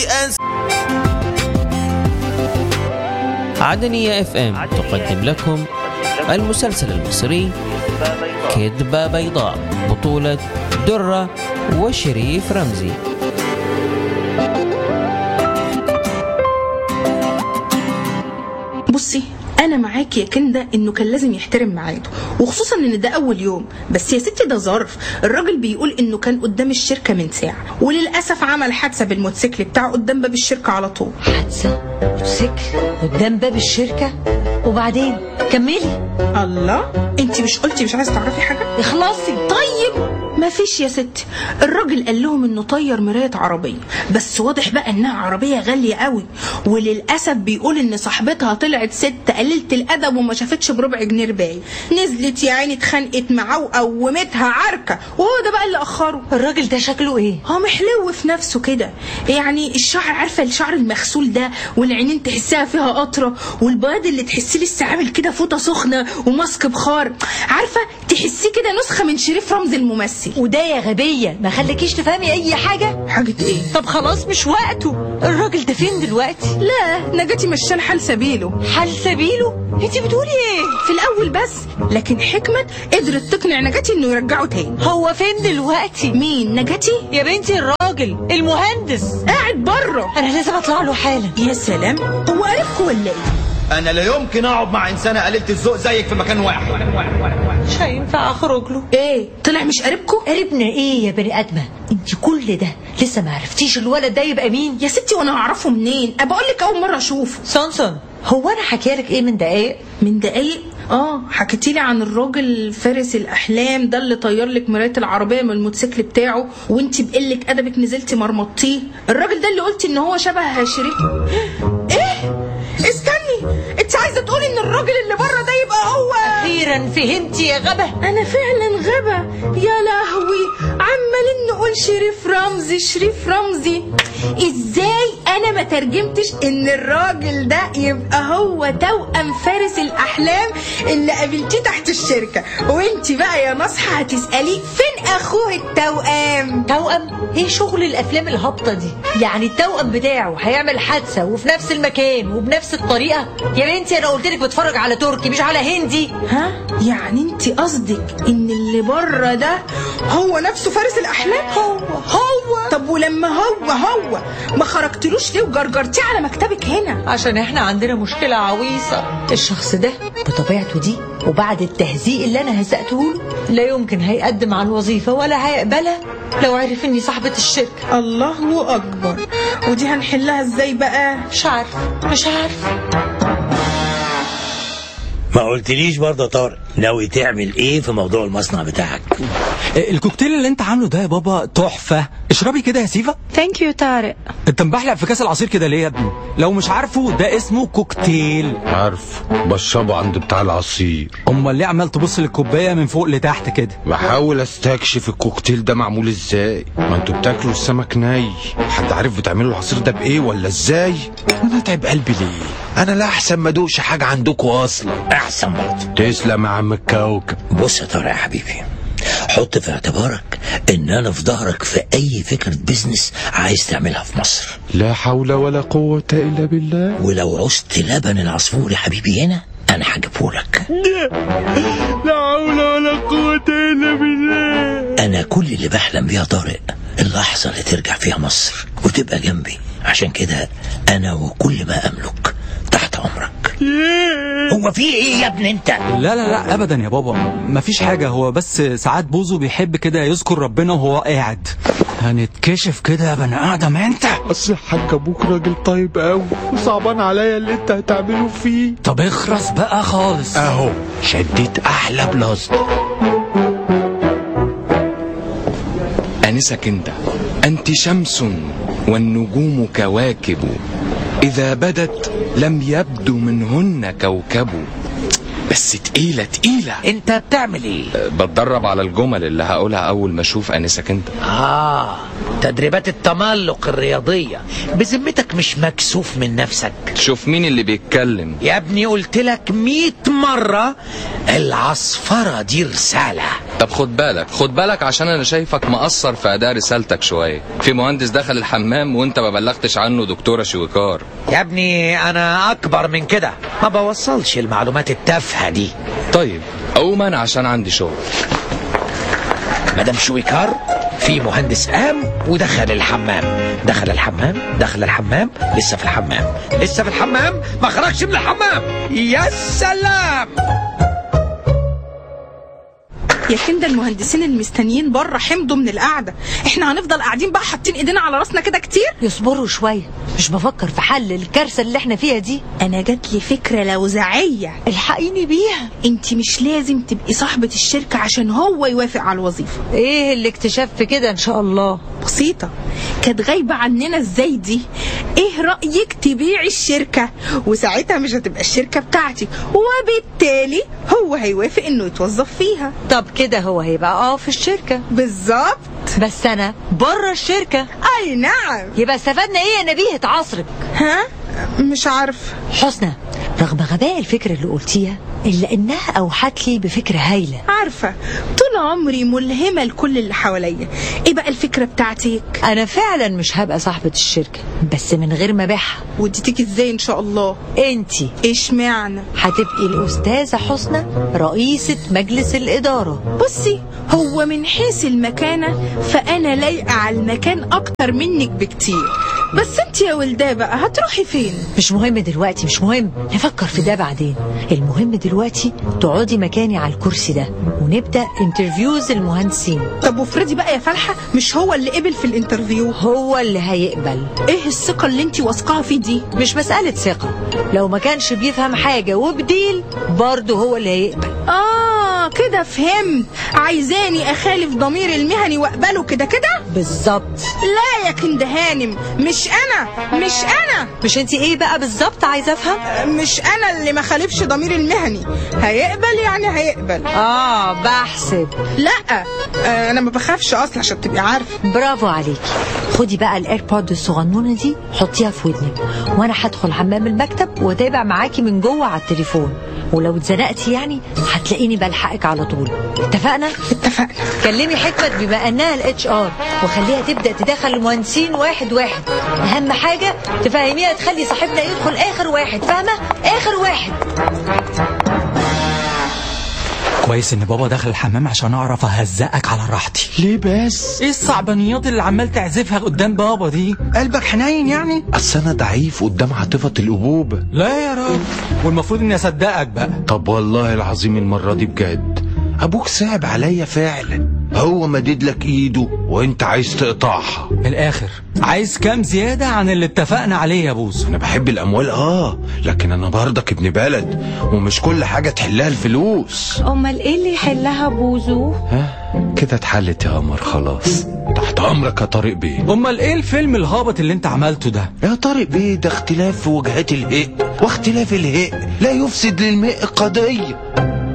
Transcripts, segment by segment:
عدنية اف ام تقدم لكم المسلسل المصري كذبة بيضاء بطولة درة وشريف رمزي بصي انا معاكي يا كندا انه كان لازم يحترم ميعاده وخصوصا ان ده اول يوم بس يا ستي ده ظرف الراجل بيقول انه كان قدام الشركه من ساعه وللاسف عمل حادثه بالموتوسيكل بتاعه قدام باب الشركه على طول حادثة موتوسيكل قدام باب الشركة وبعدين كملي الله انت مش قلتي مش عايزه تعرفي حاجه اخلصي طيب ما فيش يا ستي الراجل قال لهم انه طير مرايه عربيه بس واضح بقى انها عربيه غاليه قوي وللاسف بيقول ان صاحبتها طلعت ست قليله الادب وما شافتش بربع جنيه رباية نزلت يا عيني اتخانقت معاه وقومتها عركه وهو ده بقى اللي اخره الراجل ده شكله ايه هو محلو في نفسه كده يعني الشعر عارفه الشعر المغسول ده والعينين تحسيها فيها قطره والبياض اللي تحسيه لسه عامل كده فوطه سخنه وماسك بخار عارفه تحسيه كده نسخه من شريف رمزي الممثل وده يا غبية ما خليكيش تفهمي اي حاجة حاجه ايه طب خلاص مش وقته الراجل ده فين دلوقتي لا نجاتي مشان حال سبيله حل سبيله انت بتقولي ايه في الاول بس لكن حكمت قدرت تقنع نجاتي انه يرجعه تاني هو فين دلوقتي مين نجاتي يا بنتي الراجل المهندس قاعد بره انا لازم اطلع له حالا يا سلام هو عرفكوا ولا ايه انا لا يمكن اقعد مع انسانه قليله الذوق زيك في مكان واحد مش هينفع اخرج له ايه طلع مش قريبكوا قربنا ايه يا بني ادمه انت كل ده لسه ما عرفتيش الولد ده يبقى مين يا ستي وانا هعرفه منين ابقى اقول لك اول مره اشوفه سونسون هو انا حكيالك ايه من دقايق من دقايق اه حكيتي لي عن الراجل فارس الاحلام ده اللي طير لك مرايه العربيه من الموتوسيكل بتاعه وانت بقله ادبك نزلتي مرمطتيه الراجل ده اللي قلتي ان هو شبه شريك ايه استني انت عايزه تقولي ان الراجل اللي بره ده يبقى هو اخيرا فهمتي يا غبه انا فعلا غبا يا لهوي عمالين نقول شريف رمزي شريف رمزي ازاي انا ما ترجمتش ان الراجل ده يبقى هو توأم فارس الاحلام اللي قابلتيه تحت الشركه وانت بقى يا نصحى هتساليه فين اخوه التوأم توأم ايه شغل الافلام الهابطه دي يعني التوأم بتاعه هيعمل حادثه وفي نفس المكان وبنفس الطريقه يا بنتي انا قلت لك بتفرج على تركي مش على هندي ها يعني انت قصدك ان اللي بره ده هو نفسه فارس الاحلام هو هو طب ولما هو هو ما خرجتلوش ليه وجرجرتيه على مكتبك هنا عشان احنا عندنا مشكله عويصه الشخص ده بطبيعته دي وبعد التهزيء اللي انا هزقته له لا يمكن هيقدم على الوظيفه ولا هيقبلها لو عرف اني صاحبه الشركه الله اكبر ودي هنحلها ازاي بقى مش عارفه مش عارفه ما قلتليش برضه يا طارق ناوي تعمل ايه في موضوع المصنع بتاعك الكوكتيل اللي انت عامله ده يا بابا تحفه اشربي كده يا سيفا ثانك يو طارق انت مبحلق في كاس العصير كده ليه يا ابني لو مش عارفه ده اسمه كوكتيل عارف بشربه عند بتاع العصير امال ليه عمال تبص للكوبايه من فوق لتحت كده بحاول استكشف الكوكتيل ده معمول ازاي ما انتوا بتاكلوا السمك ني حد عارف بتعملوا العصير ده بايه ولا ازاي انا اتعب قلبي ليه انا لا احسن ما ادوقش حاجه عندكم اصلا احسن برضه تسلم يا عم الكوكب بص يا طارق يا حبيبي حط في اعتبارك ان انا في ظهرك في اي فكره بيزنس عايز تعملها في مصر لا حول ولا قوه الا بالله ولو عوزت لبن العصفور يا حبيبي هنا انا هجيبهولك لا حول ولا قوه الا بالله انا كل اللي بحلم بيه يا طارق اللحظه اللي ترجع فيها مصر وتبقى جنبي عشان كده انا وكل ما املك تحت امرك هو في ايه يا ابني انت لا لا لا ابدا يا بابا مفيش حاجه هو بس ساعات بوزو بيحب كده يذكر ربنا وهو قاعد هنتكشف كده يا بني ادم انت اصل الحاج ابوك راجل طيب قوي وصعبان عليا اللي انت هتعمله فيه طب اخرس بقى خالص اهو شديت احلى بلاصه أنسك أنت أنت شمس والنجوم كواكب إذا بدت لم يبدو منهن كوكب بس تقيلة تقيلة انت بتعمل ايه بتدرب على الجمل اللي هقولها أول ما أشوف أنسك أنت اه تدريبات التملق الرياضية بذمتك مش مكسوف من نفسك شوف مين اللي بيتكلم يا ابني قلت لك مئة مرة العصفرة دي رسالة طب خد بالك خد بالك عشان أنا شايفك مقصر في أداء رسالتك شوية في مهندس دخل الحمام وأنت ما بلغتش عنه دكتورة شويكار يا ابني انا اكبر من كده ما بوصلش المعلومات التافهة دي طيب أوما عشان عندي شغل مدام شويكار في مهندس قام ودخل الحمام دخل الحمام دخل الحمام لسه في الحمام لسه في الحمام ما خرجش من الحمام يا سلام يا كندا المهندسين المستنيين بره حمضوا من القعده احنا هنفضل قاعدين بقى حاطين ايدينا على راسنا كده كتير يصبروا شوية مش بفكر في حل الكارثة اللي احنا فيها دي انا جات لي فكره لوزعيه الحقيني بيها انت مش لازم تبقي صاحبه الشركه عشان هو يوافق على الوظيفه ايه الاكتشاف في كده ان شاء الله بسيطه كانت غايبه عننا ازاي دي ايه رايك تبيعي الشركه وساعتها مش هتبقى الشركه بتاعتي وبالتالي هو هيوافق انه يتوظف فيها طب كده هو هيبقى اه في الشركة بالظبط بس انا بره الشركة اي نعم يبقى استفدنا ايه يا نبيهة عصرك ها مش عارفه حسنى رغم غباء الفكرة اللي قلتيها إلا إنها أوحت لي بفكرة هايلة عارفه طول عمري ملهمه لكل اللي حواليا ايه بقى الفكره بتاعتك أنا فعلا مش هبقى صاحبة الشركة بس من غير ما أبيعها وديتك ازاي ان شاء الله أنتي ايش معنى هتبقي الأستاذة حسنى رئيسة مجلس الإدارة بصي هو من حيث المكانة فأنا لايقة على المكان أكتر منك بكتير بس انت يا ولداه بقى هتروحي فين مش مهم دلوقتي مش مهم نفكر في ده بعدين المهم دلوقتي تقعدي مكاني على الكرسي ده ونبدأ انترفيوز المهندسين طب وافرضي بقى يا فالحة مش هو اللي قبل في الانترفيو هو اللي هيقبل ايه الثقة اللي انت واثقاها فيه دي مش مسألة ثقة لو ما كانش بيفهم حاجة وبديل برضه هو اللي هيقبل اه كده فهمت عايزاني اخالف ضميري المهني واقبله كده كده بالظبط لا يا كند هانم مش انا مش انا مش انت ايه بقى بالظبط عايزة افهم مش انا اللي ما خالفش ضميري المهني هيقبل يعني هيقبل اه بحسب لا آه، انا ما بخافش اصلا عشان تبقي عارفه برافو عليكي خدي بقى الايربود الصغنونه دي حطيها في ودنك وانا هدخل حمام المكتب واتابع معاكي من جوه على التليفون ولو اتزنقتي يعني هتلاقيني بلحقك على طول اتفقنا اتفقنا كلمي حكمت بما انها الاتش ار وخليها تبدا تدخل المهندسين واحد واحد اهم حاجه تفهميها تخلي صاحبنا يدخل اخر واحد فاهمه اخر واحد كويس ان بابا دخل الحمام عشان اعرف اهزقك على راحتي ليه بس ايه الصعبانيات اللي عمال تعزفها قدام بابا دي قلبك حنين يعني اصل انا ضعيف قدام عاطفة الأبوبة لا يا راجل والمفروض اني اصدقك بقى طب والله العظيم المرة دي بجد أبوك صعب عليا فعلا هو مدد لك إيده وأنت عايز تقطعها من الاخر عايز كام زياده عن اللي اتفقنا عليه يا بوزو أنا بحب الأموال آه لكن أنا برضك ابن بلد ومش كل حاجة تحلها الفلوس امال ايه اللي يحلها بوزو ها كده اتحلت يا قمر خلاص تحت أمرك يا طارق بيه امال ايه الفيلم الهابط اللي انت عملته ده يا طارق بيه ده اختلاف في وجهات الهئ واختلاف الهئ لا يفسد للمئ قضية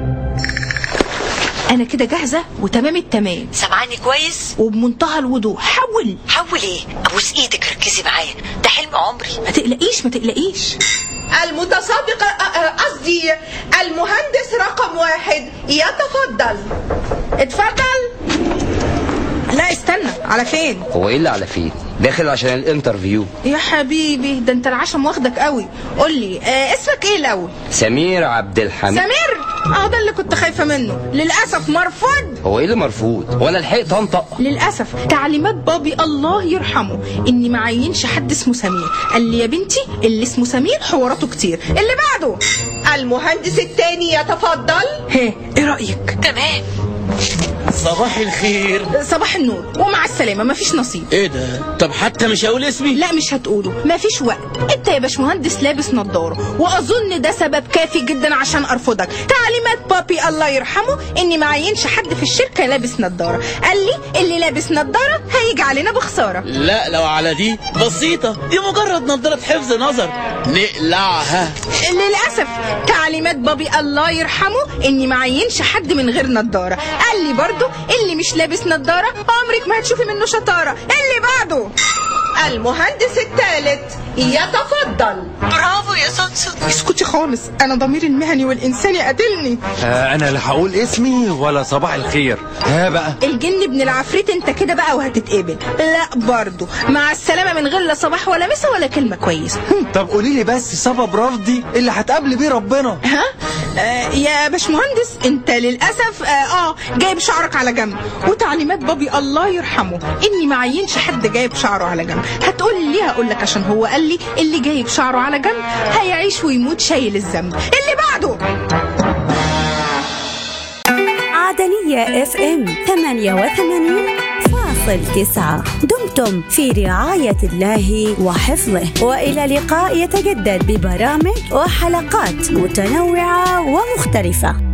انا كده جاهزه وتمام التمام سامعاني كويس وبمنتهى الوضوح حول حول ايه ابوس ايدك ركزي معايا ده حلم عمري ما تقلقيش ما تقلقيش المتسابق قصدي المهندس رقم واحد يتفضل اتفضل لا استنى على فين هو ايه اللي على فين داخل عشان الانترفيو يا حبيبي ده انت العشم واخدك قوي قول لي آه اسمك ايه الاول سمير عبد الحميد سمير اه ده اللي كنت خايفه منه للاسف مرفوض هو ايه اللي مرفوض ولا لحقت انطق للاسف تعليمات بابي الله يرحمه اني ما عينش حد اسمه سمير قال لي يا بنتي اللي اسمه سمير حواراته كتير اللي بعده المهندس الثاني يتفضل ها ايه رايك تمام صباح الخير صباح النور ومع السلامه مفيش نصيب ايه ده طب حتى مش هقول اسمي لا مش هتقوله مفيش وقت انت يا باشمهندس لابس نظاره واظن ده سبب كافي جدا عشان ارفضك تعليمات بابي الله يرحمه اني ما عينش حد في الشركه لابس نظاره قال لي اللي لابس نظاره هيجي علينا بخساره لا لو على دي بسيطة دي مجرد نظارة حفظ نظر نقلعها للاسف تعليمات بابي الله يرحمه اني ما عينش حد من غير نظاره قال لي برضو اللي مش لابس نظاره عمرك ما هتشوفي منه شطاره اللي بعده المهندس الثالث يتفضل برافو يا سونسون اسكتي خالص انا ضميري المهني والانساني قاتلني آه انا لا هقول اسمي ولا صباح الخير ها بقى الجن ابن العفريت انت كده بقى وهتتقبل لا برضو مع السلامه من غير لا صباح ولا مسا ولا كلمه كويسه طب قولي لي بس سبب رفضي اللي هتقابلي بيه ربنا ها آه يا باشمهندس انت للاسف آه, اه جايب شعرك على جنب وتعليمات بابي الله يرحمه اني ما عينش حد جايب شعره على جنب هتقول لي ليه هقول لك عشان هو قال لي اللي جايب شعره على جنب هيعيش ويموت شايل الذنب اللي بعده عدنية اف ام 88 فاصل تسعة دمتم في رعاية الله وحفظه وإلى لقاء يتجدد ببرامج وحلقات متنوعة ومختلفة